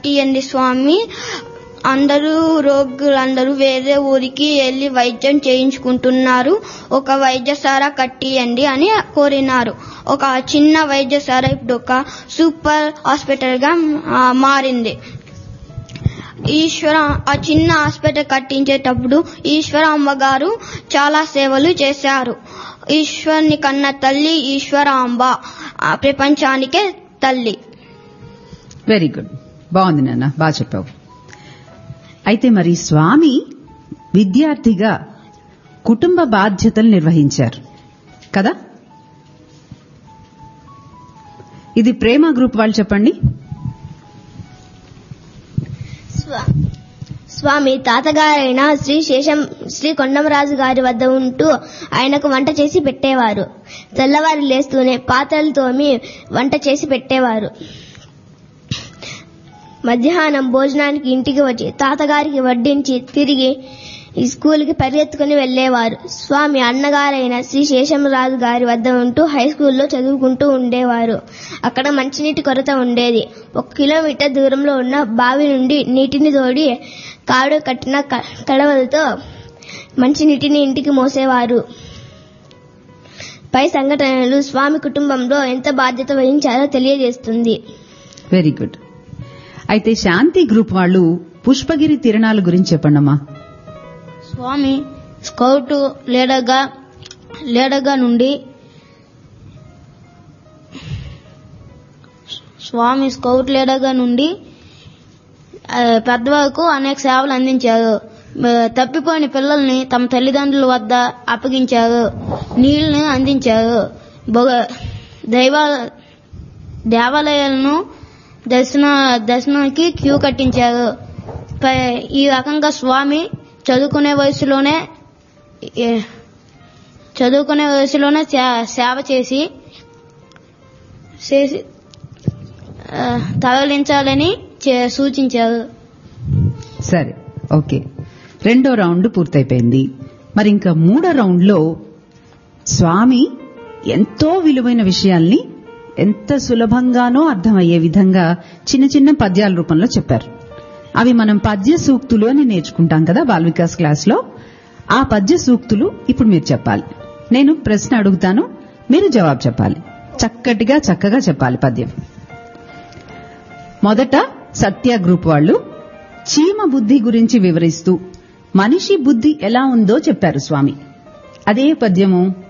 కట్టియండి స్వామి అందరూ రోగులందరూ వేరే ఊరికి వెళ్ళి వైద్యం చేయించుకుంటున్నారు ఒక వైద్యశాల కట్టియండి అని కోరినారు ఒక చిన్న వైద్యశాల ఇప్పుడు ఒక సూపర్ హాస్పిటల్ గా ఆ, మారింది ఈశ్వర ఆ చిన్న హాస్పిటల్ కట్టించేటప్పుడు ఈశ్వర అమ్మగారు చాలా సేవలు చేశారు ఈశ్వరుని కన్న తల్లి ఈశ్వరాంబ ఆ ప్రపంచానికే తల్లి వెరీ గుడ్ బాగుంది నాన్న బాగా చెప్పావు అయితే మరి స్వామి విద్యార్థిగా కుటుంబ బాధ్యతలు నిర్వహించారు కదా ఇది ప్రేమ గ్రూప్ వాళ్ళు చెప్పండి స్వా- స్వామి తాతగారైన శ్రీ శేషం శ్రీ కొండమరాజు గారి వద్ద ఉంటూ ఆయనకు వంట చేసి పెట్టేవారు తెల్లవారు లేస్తూనే పాత్రలు తోమి వంట చేసి పెట్టేవారు మధ్యాహ్నం భోజనానికి ఇంటికి వచ్చి తాతగారికి వడ్డించి తిరిగి ఈ స్కూల్కి పరిగెత్తుకుని వెళ్లేవారు స్వామి అన్నగారైన శ్రీ శేషమరాజు గారి వద్ద ఉంటూ హై స్కూల్లో చదువుకుంటూ ఉండేవారు అక్కడ మంచినీటి కొరత ఉండేది ఒక కిలోమీటర్ దూరంలో ఉన్న బావి నుండి నీటిని తోడి కాడు కట్టిన క- కడవలతో మంచినీటిని ఇంటికి మోసేవారు పై సంఘటనలు స్వామి కుటుంబంలో ఎంత బాధ్యత వహించారో తెలియజేస్తుంది వెరీ గుడ్ అయితే శాంతి గ్రూప్ వాళ్ళు పుష్పగిరి తిరణాల గురించి చెప్పండమ్మా స్వామి స్కౌట్ లీడర్గా లీడర్గా నుండి స్వామి స్కౌట్ లీడర్గా నుండి ఆ, పెద్దవాళ్ళకు అనేక సేవలు అందించారు ఆ, తప్పిపోయిన పిల్లల్ని తమ తల్లిదండ్రుల వద్ద అప్పగించారు నీళ్లను అందించారు బొగ- దైవ దేవాలయాలను దర్శన దర్శనానికి క్యూ కట్టించారు పై- ఈ రకంగా స్వామి చదువుకునే వయసులోనే ఏ- చదువుకునే వయసులోనే సే- సేవ చేసి చేసి ఆ, తరలించాలని చే- సూచించారు సరే ఓకే రెండో రౌండ్ పూర్తయిపోయింది మరి ఇంకా మూడో రౌండ్ లో స్వామి ఎంతో విలువైన విషయాల్ని ఎంత సులభంగానో అర్థమయ్యే విధంగా చిన్న చిన్న పద్యాల రూపంలో చెప్పారు అవి మనం పద్య సూక్తులు అని నేర్చుకుంటాం కదా బాల్ వికాస్ క్లాస్ లో ఆ పద్య సూక్తులు ఇప్పుడు మీరు చెప్పాలి నేను ప్రశ్న అడుగుతాను మీరు జవాబు చెప్పాలి చక్కటిగా చక్కగా చెప్పాలి పద్యం మొదట సత్య గ్రూప్ వాళ్ళు చీమ బుద్ధి గురించి వివరిస్తూ మనిషి బుద్ధి ఎలా ఉందో చెప్పారు స్వామి అదే పద్యము